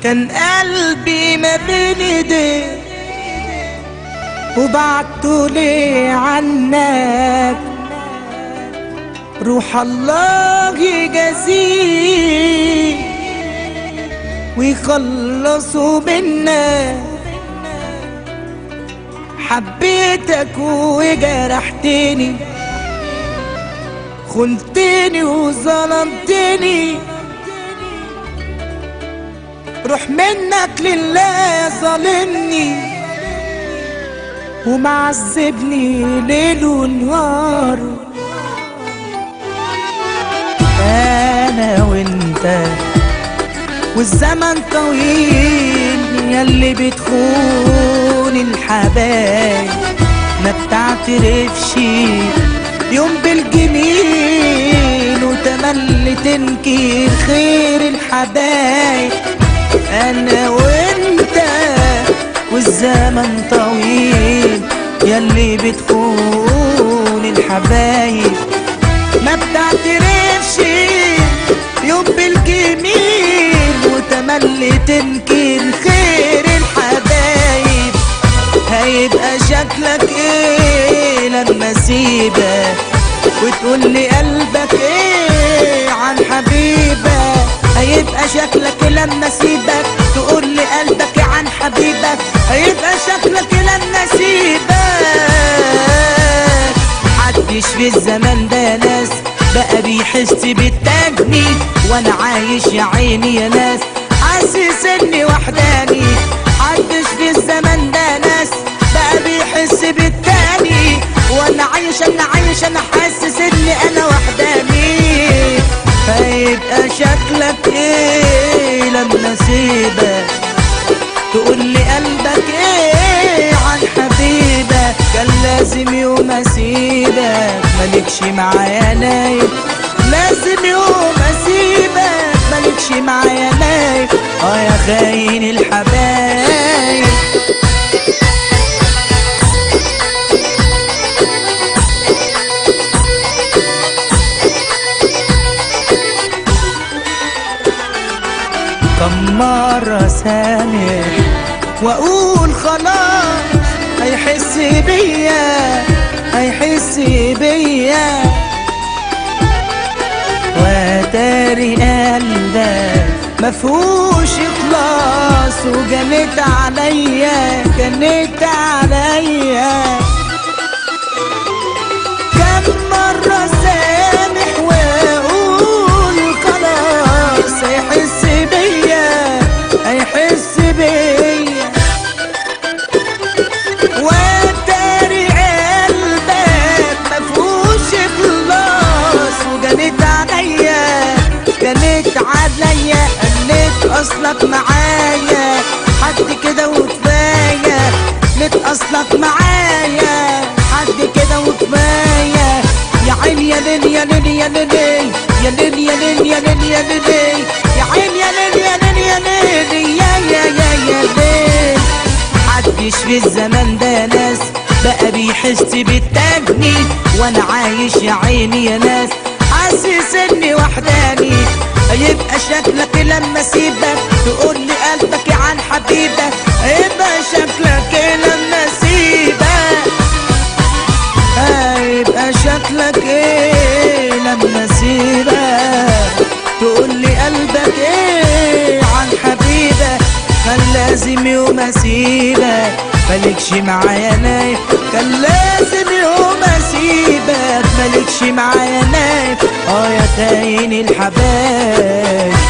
كان قلبي ما بين ايديك وبعته ليه عنك روح الله يجازيه ويخلصوا منا حبيتك وجرحتني خنتني وظلمتني روح منك لله ظالمني ومعذبني ليل ونهار انا وانت والزمن طويل ياللي بتخون الحبايب ما بتعترفش يوم بالجميل وتملي تنكر خير الحبايب انا وانت والزمن طويل ياللي بتخون الحبايب ما بتعترفش يوم بالجميل وتملي تنكر خير الحبايب هيبقى شكلك ايه لما اسيبك وتقول لي قلبك ايه عن حبيبك هيبقى شكلك لما اسيبك تقول لي قلبك عن حبيبك هيبقى شكلك لما اسيبك محدش في الزمن ده ناس بقى بيحس بالتجنيد وانا عايش يا عيني يا ناس حاسس اني وحداني محدش في الزمن ده ناس بقى بيحس بالتاني وانا عايش انا عايش انا حاسس اني انا وحداني فيبقى شكلك ايه لما اسيبك تقول لي قلبك ايه عن حبيبك كان لازم يوم اسيبك مالكش معايا نايم لازم يوم اسيبك مالكش معايا نايم اه يا خاين الحبايب كم مرة سامح واقول خلاص هيحس بيا هيحس بيا وتاري قلبك مفهوش اخلاص وجنت عليا جنت عليا كم مرة سامح واقول خلاص هيحس بيا هيحس بيا وتاري قلبك مفهوش خلاص وجنت عليا جنت عليا قلت اصلك معايا حد كده وكفايه ليت اصلك معايا حد كده وكفايه يا عين يا ليل يا ليل يا ليل يا ليل يا ليل يا ليل يا ليل يا عين يا ليل يا ليل يا ليل يا يا يا يا ليل محدش في الزمن ده ناس بقى بيحس بالتجنيد وانا عايش يا عيني يا ناس حاسس اني وحداني هيبقى شكلك لما اسيبك تقول لي قلبك عن حبيبك هيبقى شكلك لما اسيبك هيبقى شكلك ايه لما اسيبك تقول لي قلبك ايه عن حبيبك كان لازم يوم اسيبك مالكش معايا نايف كان لازم يوم اسيبك مالكش معايا نايف اه يا خاين الحبايب